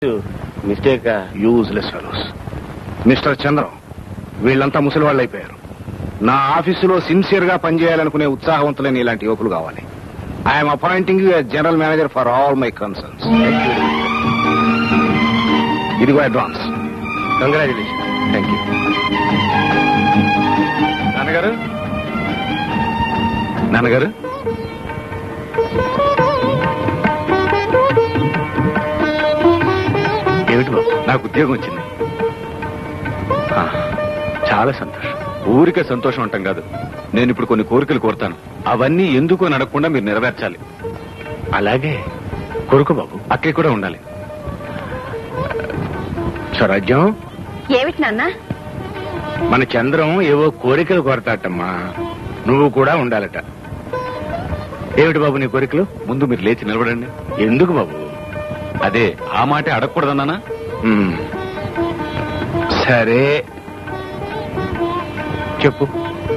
Mistake useless fellows mister Chandram వీళ్ళంతా ముసలి వాళ్ళు అయిపోయారు నా ఆఫీసులో సిన్సియర్ గా పనిచేయాలనుకునే ఉత్సాహవంతులైన ఇలాంటి యువకులు కావాలి I'm appointing you general manager for all my concerns ఇదిగో అడ్వాన్స్ కంగ్రాచులేషన్ థ్యాంక్ యూ నాన్నగారు నాన్నగారు ఏమిటి బాబు నాకు ఉద్యోగం వచ్చింది ఆ, చాలా సంతోషం ఊరికే సంతోషం అంటాం కాదు నేను ఇప్పుడు కొన్ని కోరికలు కోరుతాను అవన్నీ ఎందుకు అని అడగకుండా మీరు నెరవేర్చాలి అలాగే కొడుకు బాబు అక్కే కూడా ఉండాలి స్వరాజ్యం ఏమిటి నాన్న మన చంద్రం ఏవో కోరికలు కోరతాటమ్మా నువ్వు కూడా ఉండాలట ఏమిటి బాబు నీ కోరికలు ముందు మీరు లేచి నిలబడండి ఎందుకు బాబు అదే ఆ మాటే అడగకూడదన్నానా ఉమ్. సరే చెప్పు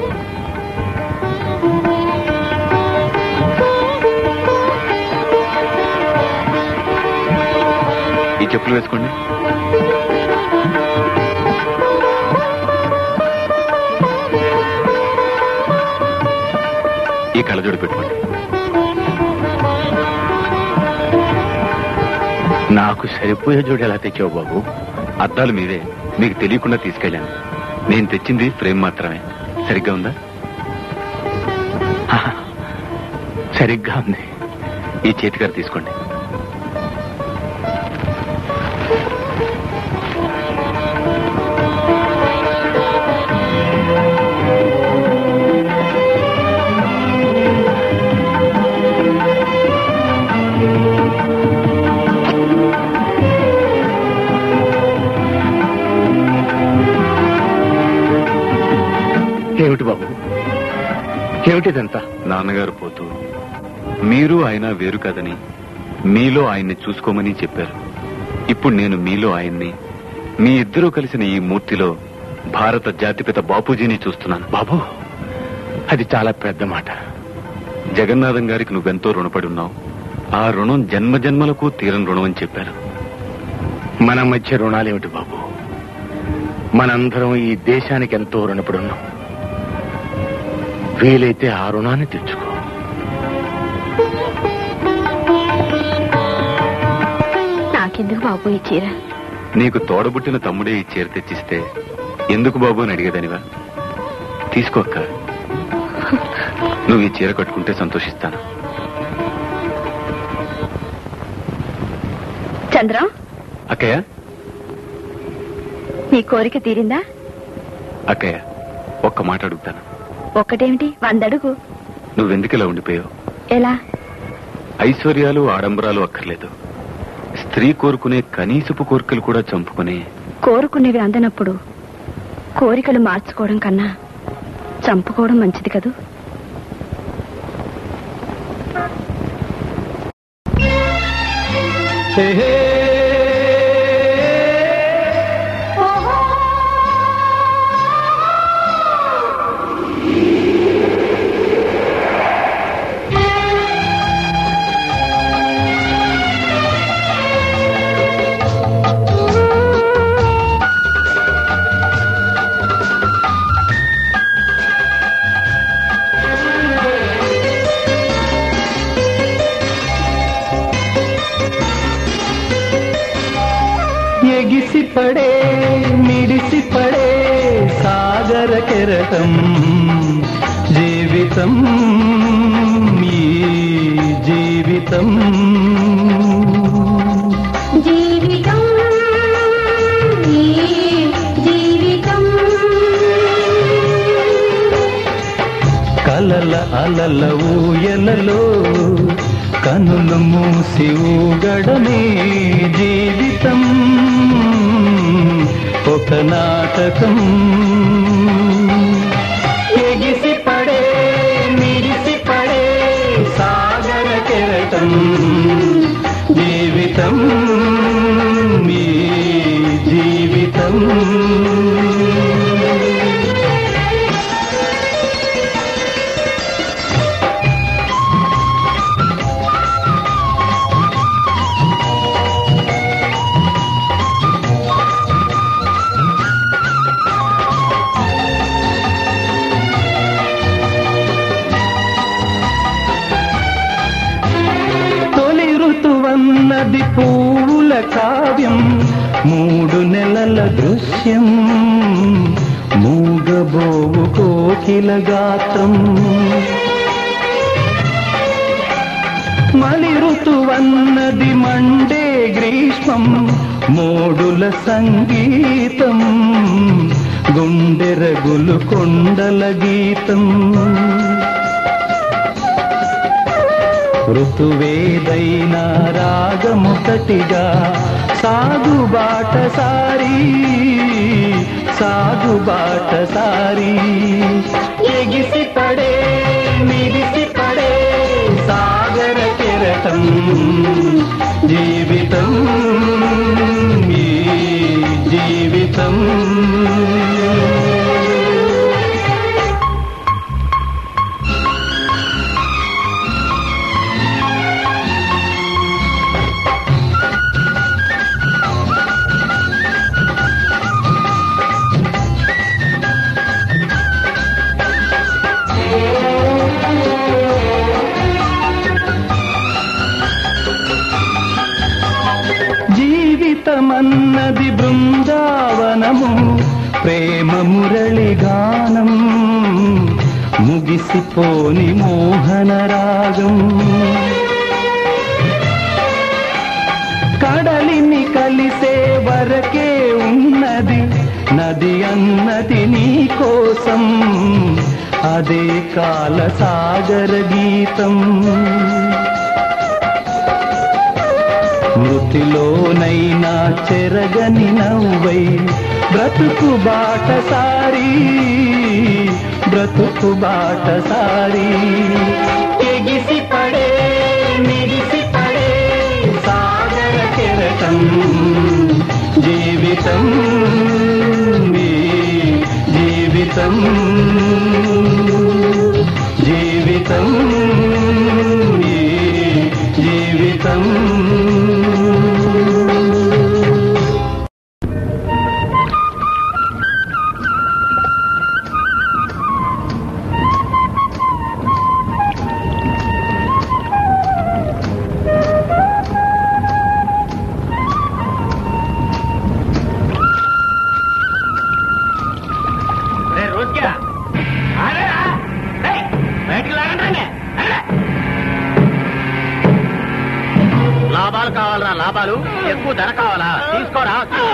ఈ చెప్పులు వేసుకోండి ఈ కళ్ళజోడు పెట్టుకోండి నాకు సరిపోయే జోడు ఎలా తెచ్చావు బాబు అద్దాలు మీదే మీకు తెలియకుండా తీసుకెళ్ళాను నేను తెచ్చింది ఫ్రేమ్ మాత్రమే సరిగ్గా ఉందా ఆహా, సరిగ్గా ఉంది ఈ చేతిగారు తీసుకోండి ఏమిటి బాబు ఏమిటిదంతా నాన్నగారు పోతూ మీరు ఆయన వేరు కాదని మీలో ఆయన్ని చూసుకోమని చెప్పారు ఇప్పుడు నేను మీలో ఆయన్ని మీ ఇద్దరూ కలిసిన ఈ మూర్తిలో భారత జాతిపిత బాపూజీని చూస్తున్నాను బాబు అది చాలా పెద్ద మాట జగన్నాథం గారికి నువ్వెంతో రుణపడి ఉన్నావు ఆ రుణం జన్మ జన్మలకు తీరని రుణం అని చెప్పారు మన మధ్య రుణాలేమిటి బాబు మనందరం ఈ దేశానికి ఎంతో రుణపడి ఉన్నాం వీలైతే ఆ రుణాన్ని తెచ్చుకో నాకెందుకు బాబు ఈ చీర నీకు తోడబుట్టిన తమ్ముడే ఈ చీర తెచ్చిస్తే ఎందుకు బాబు అని అడిగేదానివా తీసుకోక్క నువ్వు ఈ చీర కట్టుకుంటే సంతోషిస్తాను చంద్రం అక్కయ్య నీ కోరిక తీరిందా అక్కయ్య ఒక్క మాట అడుగుతాను ఒక్కటేమిటి వందడుగు నువ్వెందుకు ఇలా ఉండిపోయావు ఎలా ఐశ్వర్యాలు ఆడంబరాలు అక్కర్లేదు స్త్రీ కోరుకునే కనీసపు కోరికలు కూడా చంపుకునే కోరుకునేవి అందనప్పుడు కోరికలు మార్చుకోవడం కన్నా చంపుకోవడం మంచిది కదూ ఎగిసి పడే మిడిసి పడే సాగర కెరటం జీవితం ఈ జీవితం జీవితం ఈ జీవితం కలల అలల ఊయలలో కనులు మూసి ఊగడమే జీవితం ఒక నాటకం ఎగిసి పడే మిరిసి పడే సాగర కెరటం జీవితం మీ జీవితం ఉన్నది పూల కావ్యం మూడు నెలల దృశ్యం మూగబోవు కోకిల గాత్రం మలి ఋతువన్నది మండే గ్రీష్మం మోడుల సంగీతం గుండెరగులు కొండల గీతం ఋతువేదైనా రాగముకటిగా సాగుబాట సారీ సాగుబాట సారీ ఎగిసి పడే మిరిసి పడే సాగర కెరటం జీవితం ఈ జీవితం జీవితమన్నది బృందావనము ప్రేమ మురళి గానం ముగిసిపోని మోహన రాగం కడలిని కలిసే వరకే ఉన్నది నది అన్నది నీ కోసం అదే కాల సాగర గీతం మృతిలోనైనా చెరగని నవ్వై బ్రతుకు బాట సారీ బ్రతుకు బాట సారీ ఎగిసి పడే మిడిసి పడే సాగర కెరటం జీవితం ఈ జీవితం జీవితం ఈ జీవితం లాభాలు కావాలరా లాభాలు ఎక్కువ ధర కావాలా తీసుకోరా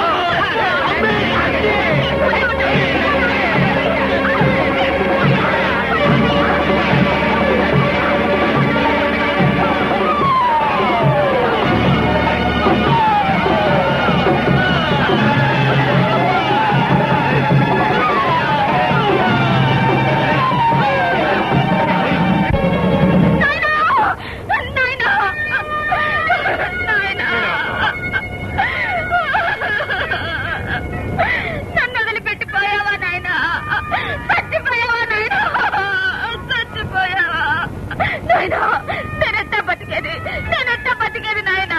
నన్ను వదిలిపెట్టిపోయావా నాయనా చచ్చిపోయావా నాయనా చచ్చిపోయావా నాయనా నేనెంత బతికేది నేనెంత బతికేది నాయనా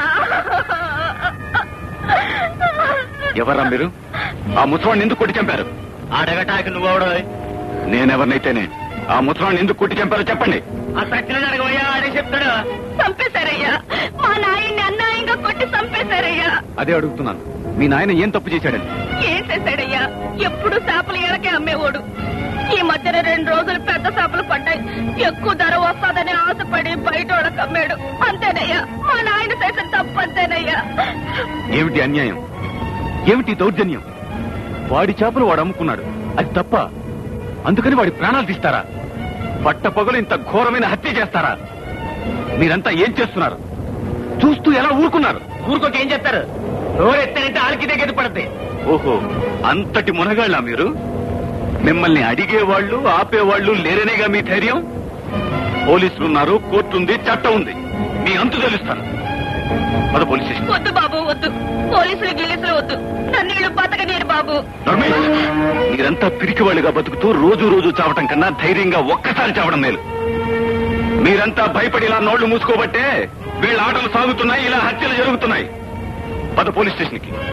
ఎవరా మీరు ఆ ముసవాడిని ఎందుకు కొట్టి చంపారు అడగటానికి నువ్వెవడో నేనెవరినైతేనే ఆ ముసవాడిని ఎందుకు కొట్టి చంపారో చెప్పండి ఆ సచ్చిన అడగబోయా ఆడే చెప్తాడు చంపేశారయ్యా మా నాయన్ని అన్యాయంగా కొట్టి చంపేశారయ్యా అదే అడుగుతున్నాను మీ నాయన ఏం తప్పు చేశాడని ఏం చేశాడయ్యా ఎప్పుడు చేపలు ఎడకే అమ్మేవాడు ఈ మధ్యన రెండు రోజులు పెద్ద చేపలు పడ్డాయి ఎక్కువ ధర వస్తాదని ఆశపడి బయట వాళ్ళకి అమ్మాడు అంతేనయ్యా మా నాయన చేసిన తప్పు అంతేనయ్యా ఏమిటి అన్యాయం ఏమిటి దౌర్జన్యం వాడి చేపలు వాడు అమ్ముకున్నాడు అది తప్ప అందుకని వాడి ప్రాణాలు తీస్తారా పట్ట పగలు ఇంత ఘోరమైన హత్య చేస్తారా మీరంతా ఏం చేస్తున్నారు చూస్తూ ఎలా ఊరుకున్నారు ఊరుకోక ఏం చెప్తారు నోరు ఎత్తానంటే ఆలకి దగ్గర పడద్ది ఓహో అంతటి మునగాళ్ళ మీరు మిమ్మల్ని అడిగేవాళ్ళు ఆపేవాళ్ళు లేరనేగా మీ ధైర్యం పోలీసులు ఉన్నారు కోర్టు ఉంది చట్టం ఉంది మీ అంతు తెలుస్తాను పద పోలీస్ స్టేషన్ వద్దు బాబు వద్దు పోలీసులు గిలీసులు వద్దు నన్ను వీళ్ళు బతకనేరు బాబు రమేష్, మీరంతా పిరికివాళ్ళుగా బతుకుతూ రోజు రోజు చావటం కన్నా ధైర్యంగా ఒక్కసారి చావడం మేలు మీరంతా భయపడి ఇలా నోళ్లు మూసుకోబట్టే వీళ్ళ ఆటలు సాగుతున్నాయి ఇలా హత్యలు జరుగుతున్నాయి పద పోలీస్ స్టేషన్కి